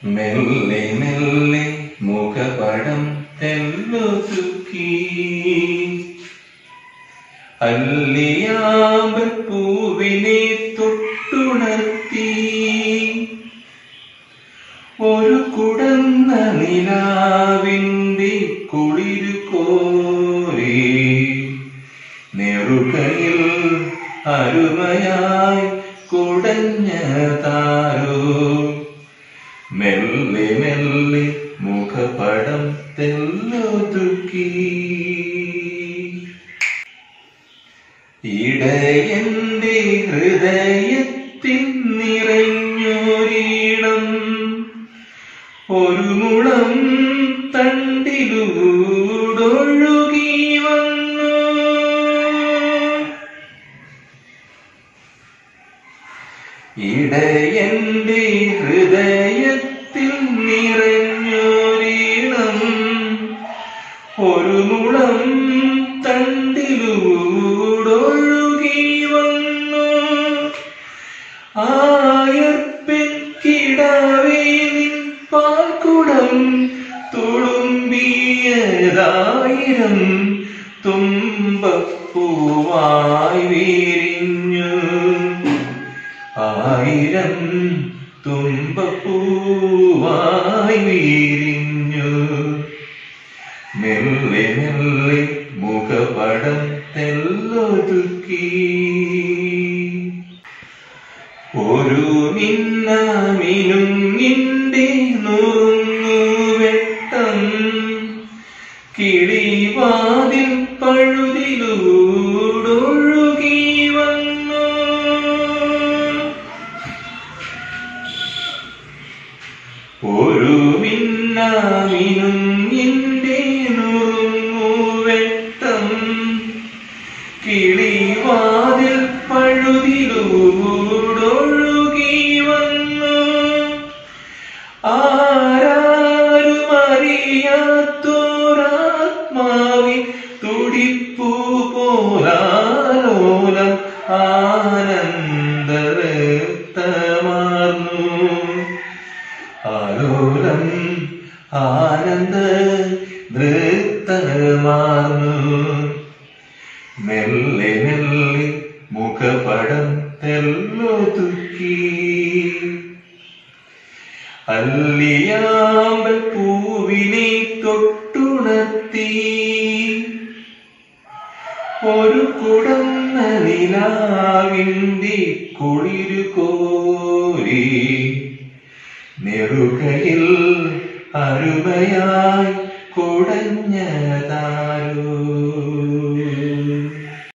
മെല്ലെ മെല്ലെ മുഖപടം തെല്ലൊതുക്കി അല്ലിയാമ്പൽ പൂവിനെ തൊട്ടുണർത്തി ഒരു കുടന്ന നിലാവിൻ്റെ കുളിരു കോരി നെറുകയിൽ അരുമയായി കുടഞ്ഞ താരോ മെല്ലെ മെല്ലെ മുഖപടം തെല്ലൊതുക്കി ഇടയന്റെ ഹൃദയത്തിൽ നിറഞ്ഞൊരീണം ഒരു മുളം തണ്ടിലൂടൊഴുകി വന്നു ഇടയന്റെ ഹൃദയത്തിൽ നിറഞ്ഞൊരീണം ഒരു മുളം തണ്ടിലൂടൊഴുകി വന്നു ആയർപ്പിൻ കിടാവേ നിൻ പാൽക്കുടം തുളുമ്പിയതായിരം തുമ്പപ്പൂവായി വിരിഞ്ഞു ആയിരം തുമ്പപ്പൂവായി വിരിഞ്ഞു മെല്ലെ മെല്ലെ മുഖപടം തെല്ലൊതുക്കി ഒരു മിന്നാമിനും നിന്റെ നുറുങ്ങു വെട്ടം കിളിവാതിൽ പഴുതിലൂടൊഴുകി വന്നു ഒരു മിന്നാമിനും നിന്റെ നുറുങ്ങു വെട്ടം കിളിവാതിൽ പഴുതിലൂടൊഴുകി വന്നു ആരാരുമറിയാത്തോരാത്മാവിൻ തുടിപ്പു പോലാലോലം ആനന്ദമാർന്നു ആലോലം ആനന്ദ നൃത്തമാർന്നു മെല്ലെ മെല്ലെ മുഖപടം തെല്ലൊതുക്കി അല്ലിയാമ്പൽ പൂവിനെ തൊട്ടുണർത്തി ഒരു കുടന്ന നിലാവിൻ്റെ കുളിരു കോരി നെറുകയിൽ അരുമയായി